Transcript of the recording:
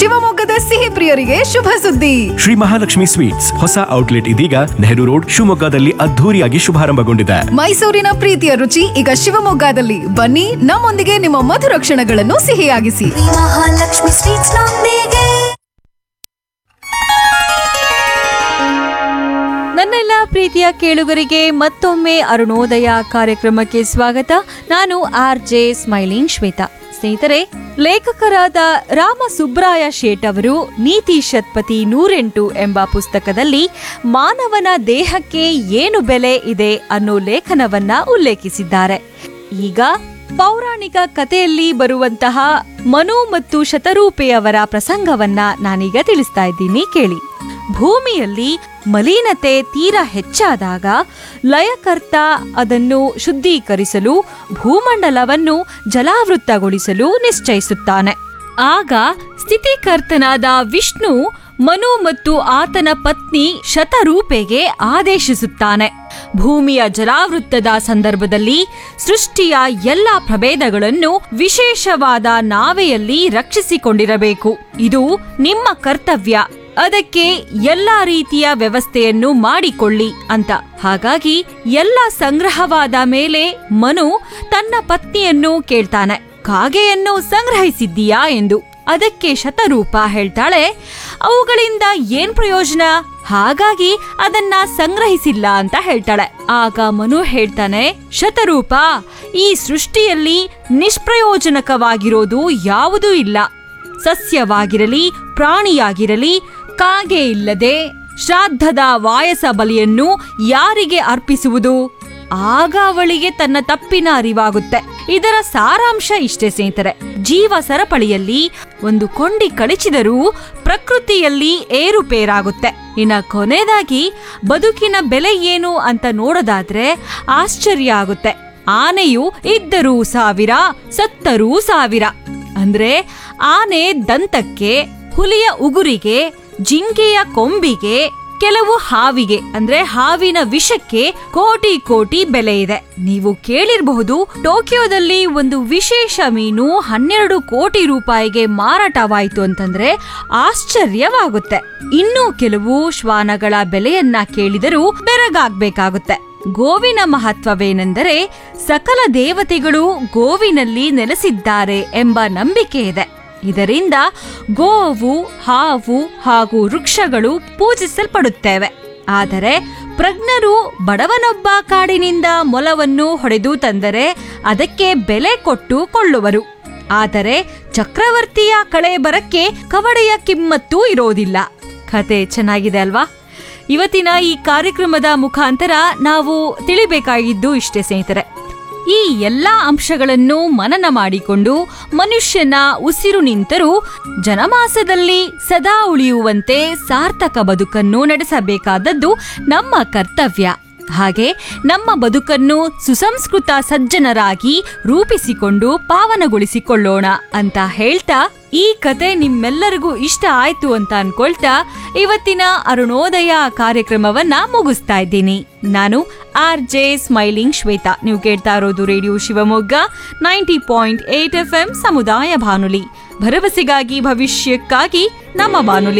ಶಿವಮೊಗ್ಗದ ಸಿಹಿ ಪ್ರಿಯರಿಗೆ ಶುಭ ಸುದ್ದಿ ಶ್ರೀ ಮಹಾಲಕ್ಷ್ಮಿ ಸ್ವೀಟ್ಸ್ ಹೊಸ ಔಟ್ಲೆಟ್ ಇದೀಗ ನೆಹರು ರೋಡ್ ಶಿವಮೊಗ್ಗದಲ್ಲಿ ಅದ್ಧೂರಿಯಾಗಿ ಶುಭಾರಂಭಗೊಂಡಿದೆ ಮೈಸೂರಿನ ಪ್ರೀತಿಯ ರುಚಿ ಈಗ ಶಿವಮೊಗ್ಗದಲ್ಲಿ ಬನ್ನಿ ನಮ್ಮೊಂದಿಗೆ ನಿಮ್ಮ ಮಧುರ ಕ್ಷಣಗಳನ್ನು ಸಿಹಿಯಾಗಿಸಿ ಮಹಾಲಕ್ಷ್ಮಿ ಸ್ವೀಟ್ಸ್ ನೊಂದಿಗೆ ನನ್ನೆಲ್ಲ ಪ್ರೀತಿಯ ಕೇಳುಗರಿಗೆ ಮತ್ತೊಮ್ಮೆ ಅರುಣೋದಯ ಕಾರ್ಯಕ್ರಮಕ್ಕೆ ಸ್ವಾಗತ ನಾನು ಆರ್ ಜೆ ಸ್ಮೈಲಿಂಗ್ ಶ್ವೇತಾ ಸ್ನೇಹಿತರೆ ಲೇಖಕರಾದ ರಾಮ ಸುಬ್ರಾಯ ಶೇಟ್ ಅವರು ನೀತಿ ಶತ್ಪತಿ ನೂರೆಂಟು ಎಂಬ ಪುಸ್ತಕದಲ್ಲಿ ಮಾನವನ ದೇಹಕ್ಕೆ ಏನು ಬೆಲೆ ಇದೆ ಅನ್ನೋ ಲೇಖನವನ್ನ ಉಲ್ಲೇಖಿಸಿದ್ದಾರೆ ಈಗ ಪೌರಾಣಿಕ ಕಥೆಯಲ್ಲಿ ಬರುವಂತಹ ಮನು ಮತ್ತು ಶತರೂಪೆಯವರ ಪ್ರಸಂಗವನ್ನ ನಾನೀಗ ತಿಳಿಸ್ತಾ ಇದ್ದೀನಿ ಕೇಳಿ ಭೂಮಿಯಲ್ಲಿ ಮಲಿನತೆ ತೀರಾ ಹೆಚ್ಚಾದಾಗ ಲಯಕರ್ತ ಅದನ್ನು ಶುದ್ಧೀಕರಿಸಲು ಭೂಮಂಡಲವನ್ನು ಜಲಾವೃತಗೊಳಿಸಲು ನಿಶ್ಚಯಿಸುತ್ತಾನೆ ಆಗ ಸ್ಥಿತಿಕರ್ತನಾದ ವಿಷ್ಣು ಮನು ಮತ್ತು ಆತನ ಪತ್ನಿ ಶತರೂಪೆಗೆ ಆದೇಶಿಸುತ್ತಾನೆ ಭೂಮಿಯ ಜಲಾವೃತ್ತದ ಸಂದರ್ಭದಲ್ಲಿ ಸೃಷ್ಟಿಯ ಎಲ್ಲ ಪ್ರಭೇದಗಳನ್ನು ವಿಶೇಷವಾದ ನಾವೆಯಲ್ಲಿ ರಕ್ಷಿಸಿಕೊಂಡಿರಬೇಕು ಇದು ನಿಮ್ಮ ಕರ್ತವ್ಯ ಅದಕ್ಕೆ ಎಲ್ಲಾ ರೀತಿಯ ವ್ಯವಸ್ಥೆಯನ್ನು ಮಾಡಿಕೊಳ್ಳಿ ಅಂತ ಹಾಗಾಗಿ ಎಲ್ಲ ಸಂಗ್ರಹವಾದ ಮೇಲೆ ಮನು ತನ್ನ ಪತ್ನಿಯನ್ನು ಕೇಳ್ತಾನೆ ಕಾಗೆಯನ್ನು ಸಂಗ್ರಹಿಸಿದ್ದೀಯಾ ಎಂದು ಅದಕ್ಕೆ ಶತರೂಪ ಹೇಳ್ತಾಳೆ ಅವುಗಳಿಂದ ಏನ್ ಪ್ರಯೋಜನ ಹಾಗಾಗಿ ಅದನ್ನ ಸಂಗ್ರಹಿಸಿಲ್ಲ ಅಂತ ಹೇಳ್ತಾಳೆ ಆಗ ಮನು ಹೇಳ್ತಾನೆ ಶತರೂಪ ಈ ಸೃಷ್ಟಿಯಲ್ಲಿ ನಿಷ್ಪ್ರಯೋಜನಕವಾಗಿರೋದು ಯಾವುದೂ ಇಲ್ಲ ಸಸ್ಯವಾಗಿರಲಿ ಪ್ರಾಣಿಯಾಗಿರಲಿ ಕಾಗೆ ಇಲ್ಲದೆ ಶ್ರಾದ್ದದ ವಾಯಸ ಬಲಿಯನ್ನು ಯಾರಿಗೆ ಅರ್ಪಿಸುವುದು ಆಗ ಅವಳಿಗೆ ತನ್ನ ತಪ್ಪಿನ ಅರಿವಾಗುತ್ತೆ ಇದರ ಸಾರಾಂಶ ಇಷ್ಟೇ ಸ್ನೇಹಿತರೆ ಜೀವ ಸರಪಳಿಯಲ್ಲಿ ಒಂದು ಕೊಂಡಿ ಕಳಚಿದರೂ ಪ್ರಕೃತಿಯಲ್ಲಿ ಏರುಪೇರಾಗುತ್ತೆ ಇನ್ನ ಕೊನೆಯದಾಗಿ ಬದುಕಿನ ಬೆಲೆ ಏನು ಅಂತ ನೋಡೋದಾದ್ರೆ ಆಶ್ಚರ್ಯ ಆಗುತ್ತೆ ಆನೆಯು ಇದ್ದರೂ ಸಾವಿರ ಸತ್ತರೂ ಸಾವಿರ ಅಂದ್ರೆ ಆನೆ ದಂತಕ್ಕೆ ಹುಲಿಯ ಉಗುರಿಗೆ ಜಿಂಕೆಯ ಕೊಂಬಿಗೆ ಕೆಲವು ಹಾವಿಗೆ ಅಂದ್ರೆ ಹಾವಿನ ವಿಷಕ್ಕೆ ಕೋಟಿ ಕೋಟಿ ಬೆಲೆ ಇದೆ ನೀವು ಕೇಳಿರಬಹುದು ಟೋಕಿಯೋದಲ್ಲಿ ಒಂದು ವಿಶೇಷ ಮೀನು ಹನ್ನೆರಡು ಕೋಟಿ ರೂಪಾಯಿಗೆ ಮಾರಾಟವಾಯಿತು ಅಂತಂದ್ರೆ ಆಶ್ಚರ್ಯವಾಗುತ್ತೆ ಇನ್ನು ಕೆಲವು ಶ್ವಾನಗಳ ಬೆಲೆಯನ್ನ ಕೇಳಿದರೂ ಬೆರಗಾಗ್ಬೇಕಾಗುತ್ತೆ ಗೋವಿನ ಮಹತ್ವವೇನೆಂದರೆ ಸಕಲ ದೇವತೆಗಳು ಗೋವಿನಲ್ಲಿ ನೆಲೆಸಿದ್ದಾರೆ ಎಂಬ ನಂಬಿಕೆ ಇದೆ ಇದರಿಂದ ಗೋವು ಹಾವು ಹಾಗೂ ವೃಕ್ಷಗಳು ಪೂಜಿಸಲ್ಪಡುತ್ತೇವೆ ಆದರೆ ಪ್ರಜ್ಞರು ಬಡವನೊಬ್ಬ ಕಾಡಿನಿಂದ ಮೊಲವನ್ನು ಹೊಡೆದು ತಂದರೆ ಅದಕ್ಕೆ ಬೆಲೆ ಕೊಟ್ಟು ಕೊಳ್ಳುವರು ಆದರೆ ಚಕ್ರವರ್ತಿಯ ಕಳೆ ಬರಕ್ಕೆ ಕವಡೆಯ ಕಿಮ್ಮತ್ತೂ ಇರೋದಿಲ್ಲ ಕತೆ ಚೆನ್ನಾಗಿದೆ ಅಲ್ವಾ ಇವತ್ತಿನ ಈ ಕಾರ್ಯಕ್ರಮದ ಮುಖಾಂತರ ನಾವು ತಿಳಿಬೇಕಾಗಿದ್ದು ಇಷ್ಟೇ ಸ್ನೇಹಿತರೆ ಈ ಎಲ್ಲಾ ಅಂಶಗಳನ್ನು ಮನನ ಮಾಡಿಕೊಂಡು ಮನುಷ್ಯನ ಉಸಿರು ನಿಂತರೂ ಜನಮಾಸದಲ್ಲಿ ಸದಾ ಉಳಿಯುವಂತೆ ಸಾರ್ಥಕ ಬದುಕನ್ನು ನಡೆಸಬೇಕಾದದ್ದು ನಮ್ಮ ಕರ್ತವ್ಯ ಹಾಗೆ ನಮ್ಮ ಬದುಕನ್ನು ಸುಸಂಸ್ಕೃತ ಸಜ್ಜನರಾಗಿ ರೂಪಿಸಿಕೊಂಡು ಪಾವನಗೊಳಿಸಿಕೊಳ್ಳೋಣ ಅಂತ ಹೇಳ್ತಾ ಈ ಕತೆ ನಿಮ್ಮೆಲ್ಲರಿಗೂ ಇಷ್ಟ ಆಯ್ತು ಅಂತ ಅನ್ಕೊಳ್ತಾ ಇವತ್ತಿನ ಅರುಣೋದಯ ಕಾರ್ಯಕ್ರಮವನ್ನ ಮುಗಿಸ್ತಾ ಇದ್ದೀನಿ ನಾನು ಆರ್ ಜೆ ಸ್ಮೈಲಿಂಗ್ ಶ್ವೇತಾ ನೀವು ಕೇಳ್ತಾ ಇರೋದು radio Shivamogga ninety point eight F M ಸಮುದಾಯ ಬಾನುಲಿ ಭರವಸೆಗಾಗಿ ಭವಿಷ್ಯಕ್ಕಾಗಿ ನಮ್ಮ ಬಾನುಲಿ